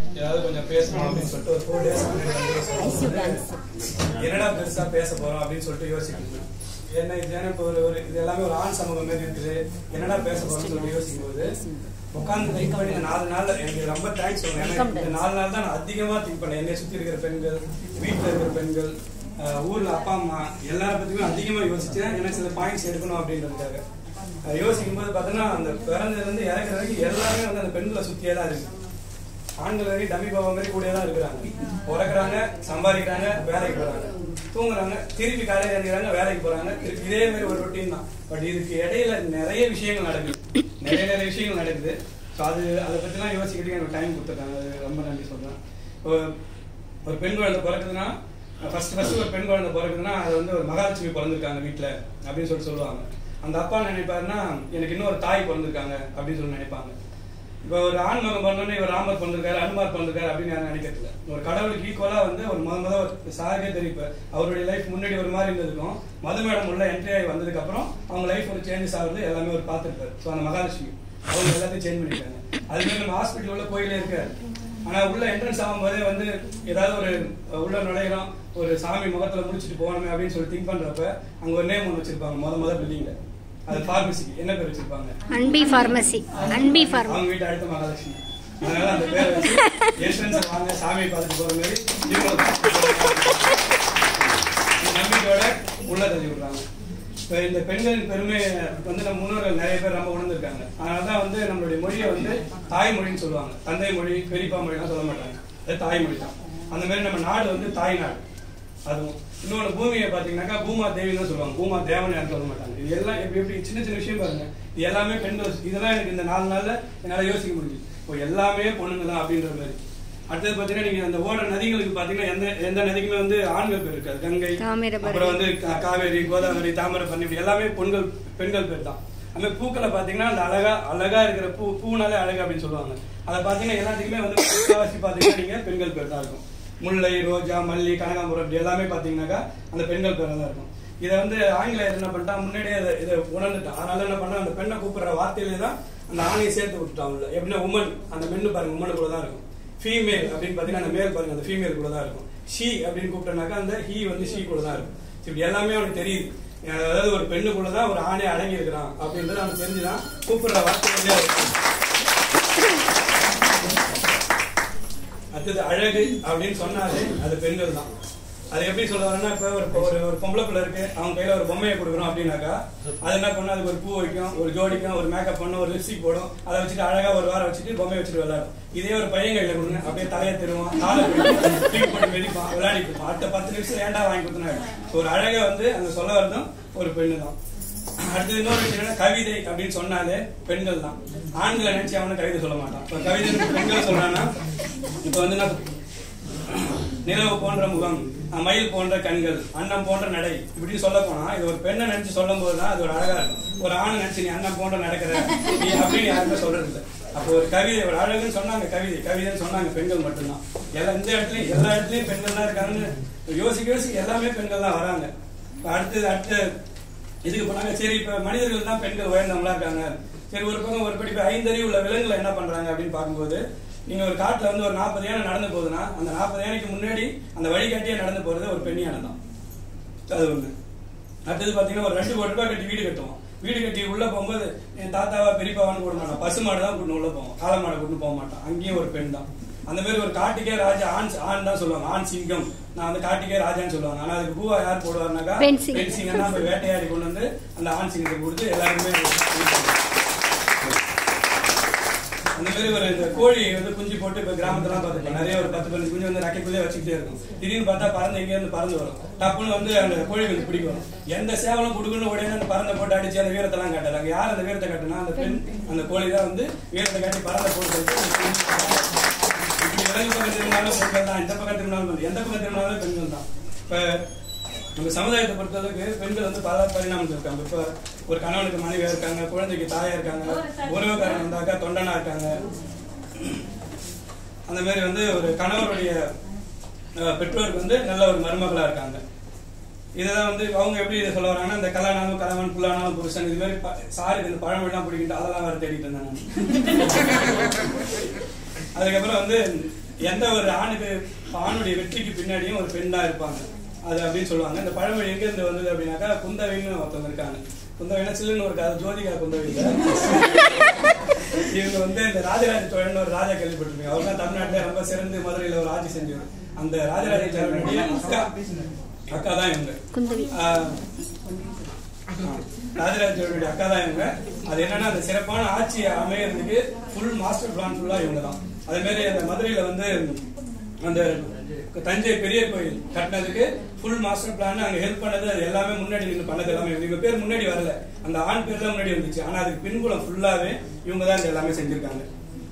ஏதாவது கொஞ்சம் பேசணும் அப்படின்னு சொல்லிட்டு ஒரு ஃபோர் டேஸ் என்னடா பெருசா பேச போறோம் அப்படின்னு சொல்லிட்டு யோசிக்கணும் என்ன இது ஏன்னா இப்போ ஒரு ஒரு இது எல்லாமே ஒரு ஆண் சமூகம் மாதிரி இருக்குது என்னடா பேச போறோம்னு சொல்லிட்டு யோசிக்கும் போது உட்காந்து திங்க் பண்ணி இந்த நாலு நாள் எனக்கு ரொம்ப தேங்க்ஸ் சொல்றேன் ஏன்னா இந்த நாலு நாள் தான் நான் அதிகமா திங்க் பண்ணேன் என்னை சுத்தி இருக்கிற பெண்கள் வீட்டுல இருக்கிற பெண்கள் அஹ் ஊர்ல அப்பா அம்மா எல்லார பத்தியுமே அதிகமா யோசிச்சேன் ஏன்னா சில பாயிண்ட்ஸ் எடுக்கணும் அப்படின்றதுக்காக அஹ் யோசிக்கும் போது பார்த்தோன்னா அந்த பிறந்ததுல இருந்து இறக்குற வரைக்கும் எல்லாமே வந்து அந்த பெண்களை சுத்தியே தான் இருக்கு ஆண்கள் வரைக்கும் டம்மி பாவம் மாதிரி கூட தான் இருக்கிறாங்க பிறக்குறாங்க சம்பாதிக்கிறாங்க வேலைக்கு போறாங்க தூங்குறாங்க திருப்பி காலையில எழுந்திக்கிறாங்க வேலைக்கு போறாங்க திருப்பி இதே மாதிரி ஒரு ரொட்டீன் தான் பட் இதுக்கு இடையில நிறைய விஷயங்கள் நடக்குது நிறைய நிறைய விஷயங்கள் நடக்குது ஸோ அது அதை பற்றிலாம் யோசிக்கிறதுக்கு எனக்கு டைம் கொடுத்துருக்காங்க அது ரொம்ப நன்றி சொல்றேன் இப்போ ஒரு பெண் குழந்தை பிறக்குதுன்னா ஃபர்ஸ்ட் ஃபர்ஸ்ட் ஒரு பெண் குழந்தை பிறக்குதுன்னா அது வந்து ஒரு மகாலட்சுமி பிறந்திருக்காங்க வீட்டில் அப்படின்னு சொல்லி சொல்லுவாங்க அந்த அப்பா என்ன நினைப்பாருன்னா எனக்கு இன்னொரு தாய் பிறந்திருக்காங்க அப்படின்னு சொல்லி நினைப்பாங்க இப்போ ஒரு ஆண் மகன் பண்ணோன்னே இவர் ராமர் பிறந்திருக்காரு அனுமார் பிறந்திருக்காரு அப்படின்னு யாரும் நினைக்கிறது இல்ல ஒரு கடவுளுக்கு ஈக்குவலா வந்து ஒரு முத முத ஒரு சாருக்கே தெரியும் இப்ப அவருடைய லைஃப் முன்னாடி ஒரு மாதிரி இருந்ததுக்கும் மது மேடம் உள்ள என்ட்ரி ஆகி வந்ததுக்கு அப்புறம் அவங்க லைஃப் ஒரு சேஞ்சஸ் ஆகுது எல்லாமே ஒரு பார்த்துருப்பாரு ஸோ அந்த மகாலட்சுமி அவங்க எல்லாத்தையும் சேஞ்ச் பண்ணிருக்காங்க அது மாதிரி நம்ம ஹாஸ்பிட்டல் உள்ள கோயிலே இருக்காரு ஆனா உள்ள என்ட்ரன்ஸ் ஆகும்போதே வந்து ஏதாவது ஒரு உள்ள நுழைகிறோம் ஒரு சாமி முகத்துல முடிச்சிட்டு போகணுமே அப்படின்னு சொல்லி திங்க் பண்றப்ப அங்க ஒரு நேம் ஒன்று வச்சிருப்பாங்க முத முத பில்டிங்ல அது பார்மசிக்கு என்ன பேர் வச்சிருப்பாங்க அன்பி ஃபார்மசி அன்பி ஃபார்மசி அவங்க வீட்டு அடுத்த மகாலட்சுமி அதனால அந்த பேரை வச்சு என்ட்ரன்ஸ் வாங்க சாமியை பார்த்துட்டு போற மாதிரி இவங்க இந்த நம்பிக்கையோட உள்ள தள்ளி விடுறாங்க இப்ப இந்த பெண்களின் பெருமை வந்து நம்ம முன்னோர்கள் நிறைய பேர் நம்ம உணர்ந்திருக்காங்க அதனாலதான் வந்து நம்மளுடைய மொழியை வந்து தாய்மொழின்னு சொல்லுவாங்க தந்தை மொழி பெரியப்பா மொழிலாம் சொல்ல மாட்டாங்க அது தாய்மொழி தான் அந்த மாதிரி நம்ம நாடு வந்து தாய் நாடு அதுவும் இன்னொன்று பூமியை பார்த்தீங்கன்னாக்கா பூமா தேவின்னு தான் சொல்லுவாங்க பூமா தேவன் யாரும் சொல்ல மாட்டாங்க இது எல்லாம் எப்படி எப்படி சின்ன சின்ன விஷயம் பாருங்க இது எல்லாமே பெண்கள் இதெல்லாம் எனக்கு இந்த நாலு நாள்ல என்னால யோசிக்க முடியுது இப்போ எல்லாமே பொண்ணுங்க தான் அப்படின்ற மாதிரி அடுத்தது பார்த்தீங்கன்னா நீங்க அந்த ஓடுற நதிகளுக்கு பார்த்தீங்கன்னா எந்த எந்த நதிக்குமே வந்து ஆண்கள் பேர் இருக்காது கங்கை தாமிரபரணி. அப்புறம் வந்து கா- காவேரி கோதாவரி தாமிரபரணி இப்படி எல்லாமே பெண்கள் பெண்கள் பேர் தான் அந்த பூக்களை பார்த்தீங்கன்னா அந்த அழகா அழகா இருக்கிற பூ பூனாலே அழகு அப்படின்னு சொல்லுவாங்க அதை பார்த்தீங்கன்னா எல்லாத்துக்குமே வந்து முக்காவாசி பார்த்தீங்கன்னா நீங்க பெண்கள் பேர் தான் இருக்கும் முல்லை ரோஜா மல்லி கனகாம்பரம் இப்படி எல்லாமே பார்த்தீங்கன்னாக்கா அந்த பெண்கள் பேர் தான் இருக்கும் இதை வந்து ஆங்கிலேயர் என்ன பண்ணிட்டான் முன்னாடியே இதை இதை உணர்ந்துட்டான் அதனால என்ன பண்ணா அந்த பெண்ணை கூப்பிடுற வார்த்தையிலே தான் அந்த ஆணையை சேர்த்து விட்டுட்டான் உள்ள எப்படின்னா உமன் அந்த மென்னு பாருங்க உமன் கூட தான் இருக்கும் ஃபீமேல் அப்படின்னு பார்த்தீங்கன்னா அந்த மேல் பாருங்க அந்த ஃபீமேல் கூட தான் இருக்கும் ஷீ அப்படின்னு கூப்பிட்டனாக்கா அந்த ஹீ வந்து ஷீ கூட தான் இருக்கும் இப்படி எல்லாமே அவனுக்கு தெரியுது அதாவது ஒரு பெண்ணுக்குள்ள தான் ஒரு ஆணை அடங்கி இருக்கிறான் அப்படின்றது அவனுக்கு தெரிஞ்சுதான் கூப்பிடுற வார்த்தை வந்து இருக்கும் அடுத்தது அழகு அப்படின்னு சொன்னாலே அது பெண்கள் தான் அது எப்படி சொல்ல வரேன்னா இப்ப ஒரு ஒரு ஒரு பொம்பளை பிள்ளை இருக்கு அவங்க கையில ஒரு பொம்மையை கொடுக்குறோம் அப்படின்னாக்கா அது என்ன பண்ணும் அதுக்கு ஒரு பூ வைக்கும் ஒரு ஜோடிக்கும் ஒரு மேக்கப் பண்ணும் ஒரு லிப்ஸ்டிக் போடும் அதை வச்சுட்டு அழகா ஒரு வாரம் வச்சுட்டு பொம்மையை வச்சுட்டு விளையாடும் இதே ஒரு பையன் கையில கொடுங்க அப்படியே தலையை திருவான் காலை தூக்கி போட்டு வெடிப்பான் விளையாடிட்டு இருப்பான் அடுத்த பத்து நிமிஷம் ஏன்டா வாங்கி கொடுத்தனா ஒரு அழகை வந்து அந்த சொல்ல வரதும் ஒரு பெண்ணு தான் அடுத்து இன்னொரு விஷயம் என்னன்னா கவிதை அப்படின்னு சொன்னாலே பெண்கள் தான் ஆண்களை நினைச்சு அவனும் கவிதை சொல்ல மாட்டான் இப்ப கவிதை பெண்கள் சொல்றான்னா இப்ப வந்து நான் நிலவு போன்ற முகம் அஹ் மயில் போன்ற கண்கள் அன்னம் போன்ற நடை இப்படின்னு சொல்ல போனா இது ஒரு பெண்ணை நினைச்சு சொல்லும் போதுதான் அது ஒரு அழகா இருக்கும் ஒரு ஆணை நினைச்சு நீ அன்னம் போன்ற நடக்கிற நீ அப்படின்னு யாருமே சொல்றது இல்லை அப்போ ஒரு கவிதை ஒரு அழகுன்னு சொன்னாங்க கவிதை கவிதைன்னு சொன்னாங்க பெண்கள் மட்டும்தான் எல்லா இந்த இடத்துலயும் எல்லா இடத்துலயும் பெண்கள் தான் இருக்காங்கன்னு யோசிக்க யோசிக்க எல்லாமே பெண்கள் தான் வராங்க இப்ப அடுத்தது அடுத்த இதுக்கு போனாங்க சரி இப்ப மனிதர்கள் தான் பெண்கள் உயர்ந்தவங்களா இருக்காங்க சரி ஒரு பக்கம் ஒரு படி இப்ப ஐந்தறிவு உள்ள விலங்குகளை என்ன பண்றாங்க அப்படின்னு பார்க்கும்போது நீங்க ஒரு காட்டுல வந்து ஒரு நாற்பது யானை நடந்து போகுதுன்னா அந்த நாற்பது யானைக்கு முன்னாடி அந்த வழிகாட்டியே நடந்து போறது ஒரு பெண் யானை தான் அது ஒண்ணு அடுத்தது பாத்தீங்கன்னா ஒரு ரெண்டு கோடி ரூபாய் கட்டி வீடு கட்டுவோம் வீடு கட்டி உள்ள போகும்போது என் தாத்தாவா பெரியப்பாவான்னு கூட மாட்டான் பசு மாடு தான் கூட்டு உள்ள போவோம் காளை மாடை கூட்டு போக மாட்டான் அங்கேயும் ஒரு பெண் தான் அந்த மாதிரி ஒரு காட்டுக்கே ராஜா ஆண் ஆண் தான் சொல்லுவாங்க ஆண் சிங்கம் நான் வந்து காட்டுக்கே ராஜான்னு சொல்லுவாங்க ஆனா அதுக்கு பூவா யார் போடுவாருனாக்கா பெண் சிங்கம். பெண் சிங்கம் தான் போய் வேட்டையாடி கொண்டு வந்து அந்த ஆண் சிங்கத்தை கொடுத்து எல்லாருமே அந்த மாதிரி ஒரு இந்த கோழி வந்து குஞ்சு போட்டு இப்ப கிராமத்துலாம் பார்த்துருக்கோம் நிறைய ஒரு பத்து பதினஞ்சு குஞ்சு வந்து ரக்கைக்குள்ளே வச்சுக்கிட்டே இருக்கும் திடீர்னு பார்த்தா பறந்து எங்கே இருந்து பறந்து வரும் டப்புன்னு வந்து அந்த கோழி வந்து பிடிக்கும் எந்த சேவலும் குடுக்குன்னு உடனே அந்த பறந்த போட்டு அடிச்சு அந்த வீரத்தெல்லாம் காட்டுறாங்க யார் அந்த வீரத்தை காட்டுனா அந்த பெண் அந்த கோழி தான் வந்து வீரத்தை காட்டி பறந்த போட்டு இப்படி விலங்கு பக்கம் திரும்பினாலும் பெண்கள் தான் இந்த பக்கம் திரும்பினாலும் பெண்கள். எந்த பக்கம் திரும்பினாலும் பெண்கள் தான் இப்ப நம்ம சமுதாயத்தை பொறுத்தளவுக்கு பெண்கள் வந்து பல பரிணாமத்தில் இருக்காங்க இப்ப ஒரு கணவனுக்கு மனைவியா இருக்காங்க குழந்தைக்கு தாயா இருக்காங்க உறவுக்காரன் வந்தாக்கா தொண்டனா இருக்காங்க அந்த மாதிரி வந்து ஒரு கணவருடைய அஹ், பெற்றோருக்கு வந்து நல்ல ஒரு மருமகளா இருக்காங்க இதுதான் வந்து அவங்க எப்படி இதை சொல்ல வராங்கன்னா இந்த கல்யாணம் கணவன் புல்லானாலும் புருஷன் இது மாதிரி ப- சாருக்கு இந்த பழமொழிலாம் பிடிக்கிட்டு அதெல்லாம் வேற தேடிட்டு இருந்தேன் நான். அதுக்கப்புறம் வந்து எந்த ஒரு ஆணுக்கு ஆணுடைய வெற்றிக்கு பின்னாடியும் ஒரு பெண் தான் இருப்பாங்க அது அப்படின்னு சொல்லுவாங்க இந்த பழமொழி எங்க இருந்து வந்தது அப்படின்னாக்கா குந்தவைன்னு ஒருத்தவங்க இருக்காங்க குந்தவைனா சில்லுன்னு ஒரு கதை ஜோதிகா குந்தவை இல்ல. இவங்க வந்து இந்த ராஜராஜ சோழன் ஒரு ராஜா கேள்விப்பட்டிருப்பீங்க அவர் தான் தமிழ்நாட்டுல ரொம்ப சிறந்து மதுரையில ஒரு ஆட்சி செஞ்சவர் அந்த ராஜராஜ சோழனுடைய அக்கா அக்கா தான் இவங்க குந்தவி ஆஹ், ராஜராஜ சோழனுடைய அக்கா தான் இவங்க அது என்னன்னா அந்த சிறப்பான ஆட்சி அமையறதுக்கு ஃபுல் மாஸ்டர் பிளான் ஃபுல்லா இவங்க தான் அதே மாதிரி அந்த மதுரையில வந்து அந்த தஞ்சை பெரிய கோயில் கட்டினதுக்கு ஃபுல் மாஸ்டர் பிளான் அங்க ஹெல்ப் பண்ணது அது எல்லாமே முன்னாடி நின்று பண்ணது எல்லாமே இவங்க பேர் முன்னாடி வரல அந்த ஆண் பேர் தான் முன்னாடி வந்துச்சு ஆனா அதுக்கு பின்புலம் ஃபுல்லாவே இவங்க தான் இது எல்லாமே செஞ்சிருக்காங்க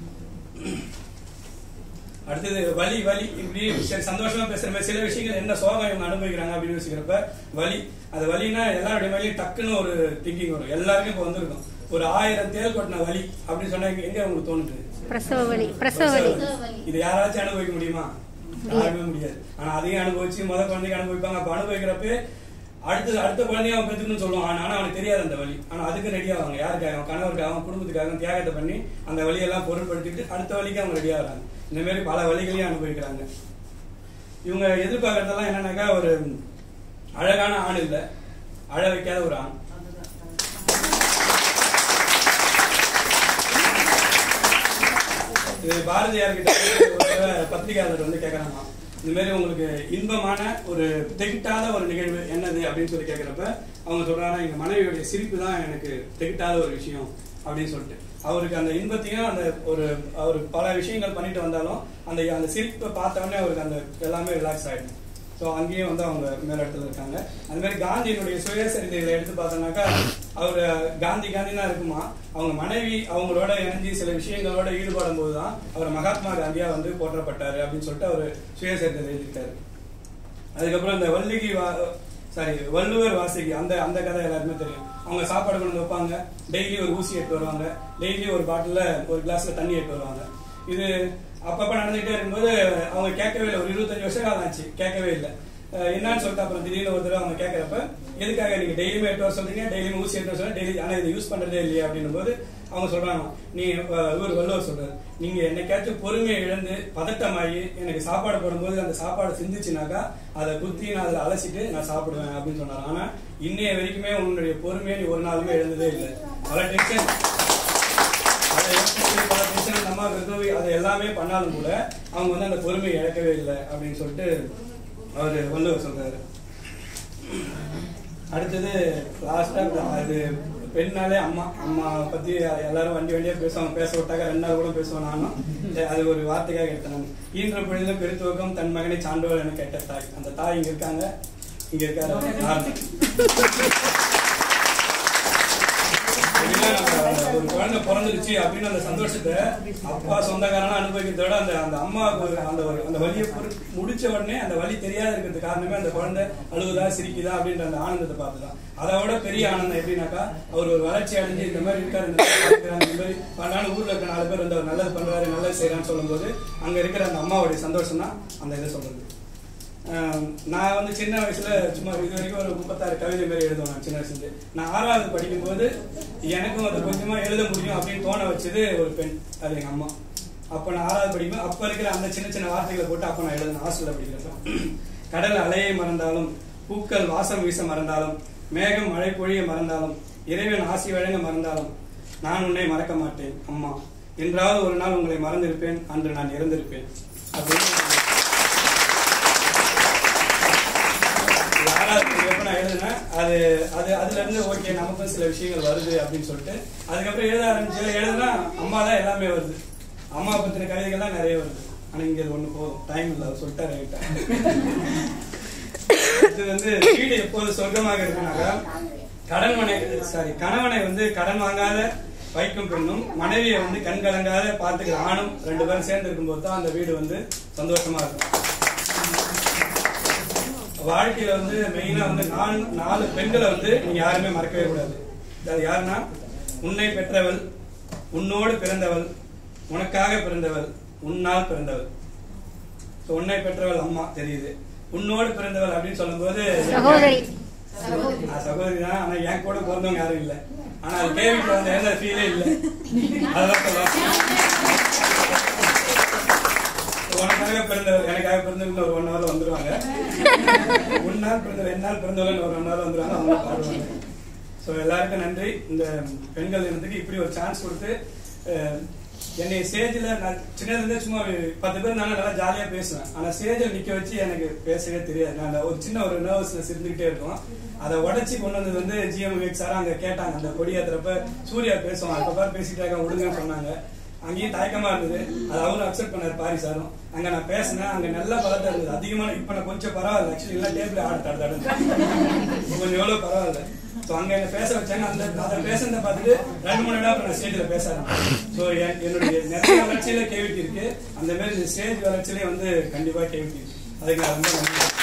அடுத்தது வலி வலி இப்படி சரி சந்தோஷமா பேசுற மாதிரி சில விஷயங்கள் என்ன சோகம் இவங்க அனுபவிக்கிறாங்க அப்படின்னு யோசிக்கிறப்ப வலி அது வலினா எல்லாருடைய மேலேயும் டக்குன்னு ஒரு திங்கிங் வரும் எல்லாருக்கும் இப்போ வந்திருக்கும் ஒரு ஆயிரம் தேல் கொட்டின வலி அப்படின்னு சொன்னா எங்க- எங்க உங்களுக்கு தோணுது பிரசவ வலி பிரசவ வலி இது யாராச்சும் அனுபவிக்க முடியுமா யாருமே முடியாது ஆனா அதையும் அனுபவிச்சு முத குழந்தைக்கு அனுபவிப்பாங்க அப்ப அனுபவிக்கிறப்ப அடுத்த அடுத்த குழந்தைய அவன் பெற்றுக்கணும்னு சொல்லுவான் ஆனா அவனுக்கு தெரியாது அந்த வழி ஆனா அதுக்கு ரெடி ஆவாங்க யாருக்காக அவன் கணவருக்காக அவன் குடும்பத்துக்காக தியாகத்தை பண்ணி அந்த வழியெல்லாம் பொருட்படுத்திட்டு அடுத்த வழிக்கு அவங்க ரெடி ஆகுறாங்க இந்த மாதிரி பல வழிகளையும் அனுபவிக்கிறாங்க இவங்க எதிர்பார்க்கறதெல்லாம் என்னன்னாக்கா ஒரு அழகான ஆண் இல்ல அழ வைக்காத ஒரு ஆண் இது பாரதியார் கிட்ட ஒரு தடவை பத்திரிகையாளர் வந்து கேக்குறாங்க இந்த மாதிரி உங்களுக்கு இன்பமான ஒரு திகிட்டாத ஒரு நிகழ்வு என்னது அப்படின்னு சொல்லி கேக்குறப்ப அவங்க சொல்றாங்க எங்க மனைவியுடைய சிரிப்பு தான் எனக்கு திகிட்டாத ஒரு விஷயம் அப்படின்னு சொல்லிட்டு அவருக்கு அந்த இன்பத்தையும் அந்த ஒரு அவர் பல விஷயங்கள் பண்ணிட்டு வந்தாலும் அந்த அந்த சிரிப்பை பார்த்த உடனே அவருக்கு அந்த எல்லாமே ரிலாக்ஸ் ஆயிடும் ஸோ அங்கேயும் வந்து அவங்க மேலிடத்துல இருக்காங்க அந்த மாதிரி காந்தியினுடைய சுயசரிதைகளை எடுத்து பார்த்தோம்னாக்கா அவர் காந்தி காந்தி தான் இருக்குமா அவங்க மனைவி அவங்களோட இணைஞ்சு சில விஷயங்களோட ஈடுபடும் போது தான் அவர் மகாத்மா காந்தியா வந்து போற்றப்பட்டாரு அப்படின்னு சொல்லிட்டு அவர் சுயசரிதை எழுதியிருக்காரு அதுக்கப்புறம் இந்த வல்லிகி சாரி வள்ளுவர் வாசிக்கு அந்த அந்த கதை எல்லாருமே தெரியும் அவங்க சாப்பாடு கொண்டு வந்து வைப்பாங்க டெய்லி ஒரு ஊசி எடுத்து வருவாங்க டெய்லி ஒரு பாட்டில்ல ஒரு கிளாஸ்ல தண்ணி எடுத்து வருவாங்க இது அப்பப்ப நடந்துகிட்டே இருக்கும்போது அவங்க கேட்கவே இல்லை ஒரு இருபத்தஞ்சு வருஷம் காலம் ஆச்சு கேட்கவே இல்லை அஹ் என்னன்னு சொல்லிட்டு அப்புறம் திடீர்னு ஒரு தடவை அவங்க கேட்கறப்ப எதுக்காக நீங்க டெய்லியுமே எட்டு வர சொல்றீங்க டெய்லியும் ஊசி எட்டு வர சொல்றீங்க டெய்லி ஆனா இதை யூஸ் பண்றதே இல்லையா அப்படின்னும் போது அவங்க சொல்றாங்க நீ அஹ், இவர் வள்ளுவர் சொல்றாரு நீங்க என்னைக்காச்சும் பொறுமையை இழந்து பதட்டமாகி எனக்கு சாப்பாடு போடும்போது அந்த சாப்பாடு சிந்திச்சுனாக்கா அதை குத்தி நான் அதில் அலசிட்டு நான் சாப்பிடுவேன் அப்படின்னு சொன்னாரு ஆனா இன்னைய வரைக்குமே உன்னுடைய பொறுமையை நீ ஒரு நாளுமே இழந்ததே இல்லை பல டென்ஷன் அதை யோசிச்சு பல பிரச்சனை நம்ம விதவி அதை எல்லாமே பண்ணாலும் கூட அவங்க வந்து அந்த பொறுமையை இழக்கவே இல்லை அப்படின்னு சொல்லிட்டு அவர் வள்ளுவர் சொல்றாரு அடுத்தது லாஸ்டா அது பெண்ணாலே அம்மா அம்மா பத்தி எல்லாரும் வண்டி வண்டியா பேசுவாங்க பேச விட்டாக்க ரெண்டு நாள் கூட பேசுவேன் நானும் சரி, அது ஒரு வார்த்தைக்காக எடுத்தேன் நான். ஈன்ற பொழுதும் பெருத்துவக்கம் தன் மகனை சான்றோர் என கேட்ட தாய் அந்த தாய் இங்க இருக்காங்க இங்க இருக்காரு நார்மல். எப்படின்னா நம்ம ஒரு குழந்தை பிறந்துருச்சு அப்படின்னு அந்த சந்தோஷத்தை அப்பா சொந்தக்காரனா அனுபவிக்கிறத விட அந்த அந்த அம்மாவுக்கு ஒரு அந்த ஒரு அந்த வலியை பொறு- முடிச்ச உடனே அந்த வலி தெரியாத இருக்கிறது காரணமே அந்த குழந்தை அழுகுதா சிரிக்குதா அப்படின்ற அந்த ஆனந்தத்தை பார்த்துதான் அதை விட பெரிய ஆனந்தம் எப்படின்னாக்கா அவர் ஒரு வளர்ச்சி அடைஞ்சு இந்த மாதிரி இருக்காரு இந்த மாதிரி இருக்கிறாங்க, இந்த மாதிரி பண்ணாலும் ஊர்ல இருக்க நாலு பேர் வந்து அவர் நல்லது பண்றாரு நல்லது செய்யறான்னு சொல்லும்போது அங்க இருக்கிற அந்த அம்மாவுடைய சந்தோஷம் தான் அந்த இதை சொல்றது ஆஹ் நான் வந்து சின்ன வயசுல சும்மா இது வரைக்கும் ஒரு முப்பத்தாறு கவிதை மாதிரி எழுதுவேன் நான் சின்ன வயசுல நான் ஆறாவது படிக்கும்போது எனக்கும் அது கொஞ்சமா எழுத முடியும் அப்படின்னு தோண வச்சது ஒரு பெண் அது எங்க அம்மா அப்ப நான் ஆறாவது படிக்கும்போது அப்ப இருக்கிற அந்த சின்ன சின்ன வார்த்தைகளை போட்டு அப்ப நான் எழுதினேன் ஹாஸ்டல்ல படிக்கிறப்ப கடல் அலையை மறந்தாலும் பூக்கள் வாசம் வீச மறந்தாலும் மேகம் மழை பொழிய மறந்தாலும் இறைவன் ஆசி வழங்க மறந்தாலும் நான் உன்னை மறக்க மாட்டேன் அம்மா என்றாவது ஒரு நாள் உங்களை மறந்திருப்பேன் அன்று நான் இறந்திருப்பேன் அப்படின்னு யாராவது இதுக்கப்புறம் நான் எழுதுனேன் அது அது அதுல இருந்து ஓகே நமக்கும் சில விஷயங்கள் வருது அப்படின்னு சொல்லிட்டு அதுக்கப்புறம் எழுத ஆரம்பிச்சு எழுதுனா அம்மா தான் எல்லாமே வருது அம்மா பத்தின கவிதைகள் தான் நிறைய வருது ஆனா இங்க இது ஒண்ணு போதும் டைம் இல்ல அவர் சொல்லிட்டாரு என்கிட்ட. இது வந்து வீடு எப்போது சொர்க்கமாக இருக்குனாக்கா கடன்மனை சாரி கணவனை வந்து கடன் வாங்காத வைக்கும் பெண்ணும் மனைவியை வந்து கண் கலங்காத பார்த்துக்கிற ஆணும் ரெண்டு பேரும் சேர்ந்து இருக்கும்போது தான் அந்த வீடு வந்து சந்தோஷமா இருக்கும் வாழ்க்கையில வந்து மெயினா வந்து நாலு நாலு பெண்களை வந்து நீங்க யாருமே மறக்கவே கூடாது அது யாருன்னா உன்னை பெற்றவள் உன்னோடு பிறந்தவள் உனக்காக பிறந்தவள் உன்னால் பிறந்தவள் So, உன்னை பெற்றவள் அம்மா தெரியுது உன்னோடு பிறந்தவள் அப்படின்னு சொல்லும்போது சகோதரி நான் சகோதரி தான் ஆனா என் கூட பிறந்தவங்க யாரும் இல்ல ஆனா அது கேள்விக்கு வந்த எந்த ஃபீலே இல்ல அதெல்லாம் சொல்லலாம் உனக்காக பிறந்த எனக்காக பிறந்தவங்க ஒரு ஒன் ஹவர்ல வந்துருவாங்க உன்னால் பிறந்த ரெண்டு நாள் பிறந்தவங்க ஒரு ஒன் ஹவர் வந்துருவாங்க அவங்க பாடுவாங்க ஸோ எல்லாருக்கும் நன்றி இந்த பெண்கள் இனத்துக்கு இப்படி ஒரு சான்ஸ் கொடுத்து அஹ், என்னை ஸ்டேஜில் நான் சின்னதுலேருந்தே சும்மா ஒரு பத்து பேர் நான் நல்லா ஜாலியாக பேசுவேன் ஆனால் ஸ்டேஜில் நிற்க வச்சு எனக்கு பேசவே தெரியாது நான் ஒரு சின்ன ஒரு நர்வஸ்னஸ் இருந்துகிட்டே இருக்கும் அதை உடச்சி கொண்டு வந்தது வந்து ஜிஎம் விவேக் சார் அங்கே கேட்டாங்க அந்த கொடி ஏத்துறப்ப சூர்யா பேசுவான் அப்போ பாரு பேசிட்டே இருக்கான் விடுங்கன்னு சொன்னாங்க அங்கேயும் தயக்கமா இருந்தது அது அவரும் அக்செப்ட் பண்ணார் பாரி சாரும் அங்க நான் பேசினேன் அங்க நல்ல பலத்தை இருந்தது அதிகமான இப்ப நான் கொஞ்சம் பரவாயில்ல ஆக்சுவலி எல்லாம் டேபிள் ஆடு தடு தடு கொஞ்சம் எவ்வளவு பரவாயில்ல ஸோ அங்க என்ன பேச வச்சாங்க அந்த அதை பேசுறத பார்த்துட்டு ரெண்டு மூணு இடம் நான் ஸ்டேஜ்ல பேச ஆரம்பிச்சேன் ஸோ என்னுடைய நிறைய வளர்ச்சியில கேவிட்டி இருக்கு அந்த மாதிரி ஸ்டேஜ் வளர்ச்சியிலே வந்து கண்டிப்பா கேவிட்டி இருக்கு அதுக்கு நான் ரொம்ப நன்றி